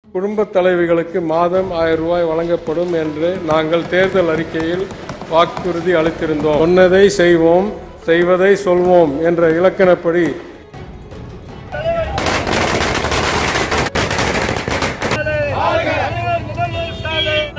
குடும்பத் தலைவிகளுக்கு மாதம் ஆயிரம் ரூபாய் வழங்கப்படும் என்று நாங்கள் தேர்தல் அறிக்கையில் வாக்குறுதி அளித்திருந்தோம் சொன்னதை செய்வோம் செய்வதை சொல்வோம் என்ற இலக்கணப்படி தலைவர் முதல்வர் ஸ்டாலின்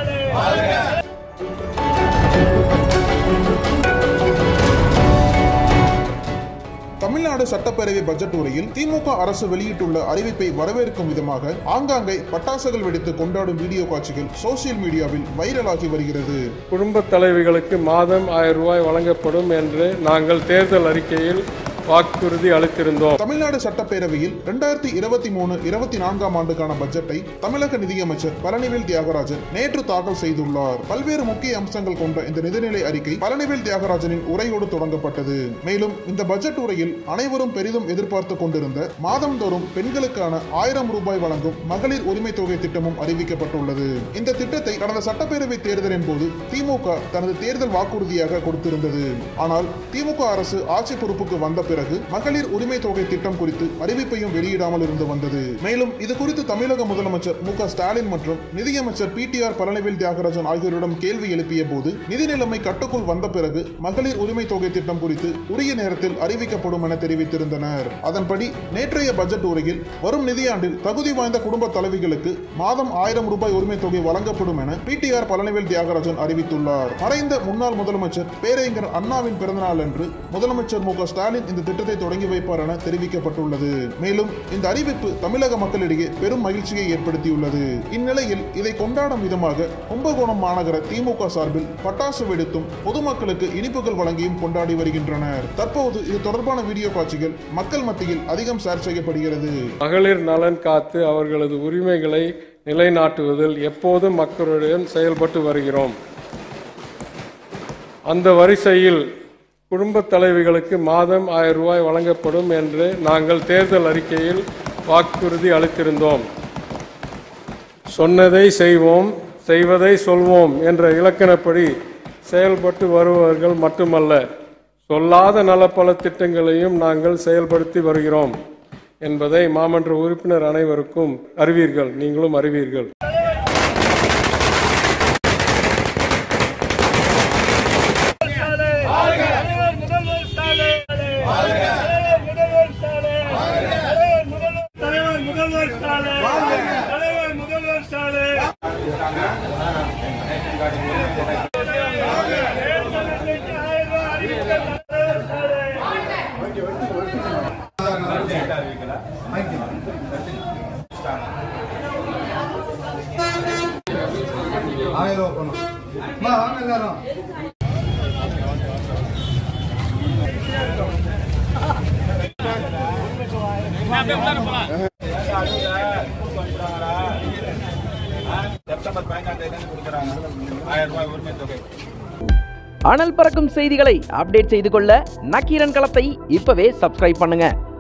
தமிழ்நாடு சட்டப்பேரவை பட்ஜெட் உரையில் திமுக அரசு வெளியிட்டுள்ள அறிவிப்பை வரவேற்கும் விதமாக ஆங்காங்கே பட்டாசுகள் வெடித்து கொண்டாடும் வீடியோ காட்சிகள் சோசியல் மீடியாவில் வைரலாகி வருகிறது குடும்பத் தலைவிகளுக்கு மாதம் ஆயிரம் ரூபாய் வழங்கப்படும் என்று நாங்கள் தேர்தல் அறிக்கையில் வாக்குறுதி அளித்திருந்தோம் தமிழ்நாடு சட்டப்பேரவையில் இரண்டாயிரத்தி இருபத்தி மூணு இருபத்தி நான்காம் ஆண்டுக்கான பட்ஜெட்டை தமிழக நிதியமைச்சர் பழனிவேல் தியாகராஜன் நேற்று தாக்கல் செய்துள்ளார் பல்வேறு முக்கிய அம்சங்கள் கொண்ட இந்த நிதிநிலை அறிக்கை பழனிவேல் தியாகராஜனின் உரையோடு தொடங்கப்பட்டது மேலும் இந்த பட்ஜெட் உரையில் அனைவரும் பெரிதும் எதிர்பார்த்து கொண்டிருந்த மாதந்தோறும் பெண்களுக்கான ஆயிரம் ரூபாய் வழங்கும் மகளிர் உரிமை தொகை திட்டமும் அறிவிக்கப்பட்டுள்ளது இந்த திட்டத்தை கடந்த சட்டப்பேரவை தேர்தலின் போது திமுக தனது தேர்தல் வாக்குறுதியாக கொடுத்திருந்தது ஆனால் திமுக அரசு ஆட்சி பொறுப்புக்கு வந்த பிறகு மகளிர் உரிமை தொகை திட்டம் குறித்து அறிவிப்பையும் வெளியிடாமல் இருந்து வந்தது மேலும் இது குறித்து தமிழக முதலமைச்சர் மு க ஸ்டாலின் மற்றும் நிதியமைச்சர் P T R Palanivel Thiagarajan ஆகியோரிடம் கேள்வி எழுப்பிய போது நிதி நிலைமை கட்டுக்குள் வந்த பிறகு மகளிர் உரிமை தொகை திட்டம் குறித்து உரிய நேரத்தில் அறிவிக்கப்படும் என தெரிவித்திருந்தனர் அதன்படி நேற்றைய பட்ஜெட் உரையில் வரும் நிதியாண்டில் தகுதி வாய்ந்த குடும்ப தலைவிகளுக்கு மாதம் ஆயிரம் ரூபாய் உரிமை தொகை வழங்கப்படும் என P T R Palanivel Thiagarajan அறிவித்துள்ளார் மறைந்த முன்னாள் முதலமைச்சர் பேரறிஞர் அண்ணாவின் பிறந்தநாள் அன்று முதலமைச்சர் மு க ஸ்டாலின் இந்த திட்டத்தை தொடங்கி வைப்பார் என தெரிவிக்கப்பட்டுள்ளது மேலும் இந்த அறிவிப்பு தமிழக மக்களிடையே பெரும் மகிழ்ச்சியை ஏற்படுத்தியுள்ளது இந்நிலையில் இதை கொண்டாடும் விதமாக கும்பகோணம் மாநகர திமுக சார்பில் பட்டாசு வெடித்தும் பொதுமக்களுக்கு இனிப்புகள் வழங்கியும் கொண்டாடி வருகின்றனர் தற்போது இது தொடர்பான வீடியோ காட்சிகள் மக்கள் மத்தியில் அதிகம் ஷேர் செய்யப்படுகிறது மகளிர் நலன் காத்து அவர்களது உரிமைகளை நிலைநாட்டுவதில் எப்போதும் மக்களுடன் செயல்பட்டு வருகிறோம் அந்த வரிசையில் குடும்பத் தலைவிகளுக்கு மாதம் ஆயிரம் ரூபாய் வழங்கப்படும் என்று நாங்கள் தேர்தல் அறிக்கையில் வாக்குறுதி அளித்திருந்தோம் சொன்னதை செய்வோம் செய்வதை சொல்வோம் என்ற இலக்கணப்படி செயல்பட்டு வருபவர்கள் மட்டுமல்ல சொல்லாத நலப்பல திட்டங்களையும் நாங்கள் செயல்படுத்தி வருகிறோம் என்பதை மாமன்ற உறுப்பினர் அனைவருக்கும் அறிவீர்கள் நீங்களும் அறிவீர்கள் தலைவர் முதல்வர் ஸ்டாலின் தலைவர் முதல்வர் ஸ்டாலின் தலைவர் முதல்வர் தலைவர் முதல்வர் ஸ்டாலின் தலைவர் முதல்வர் ஸ்டாலின் ஆயிரம் ரூபாய் அறிவித்த தலைவர் ஸ்டாலின் ஆயிரம் ரூபா பணம் அம்மா வாங்க எல்லாரும் அனல் பறக்கும் செய்திகளை அப்டேட் செய்து கொள்ள நக்கீரன் களத்தை இப்பவே சப்ஸ்கிரைப் பண்ணுங்க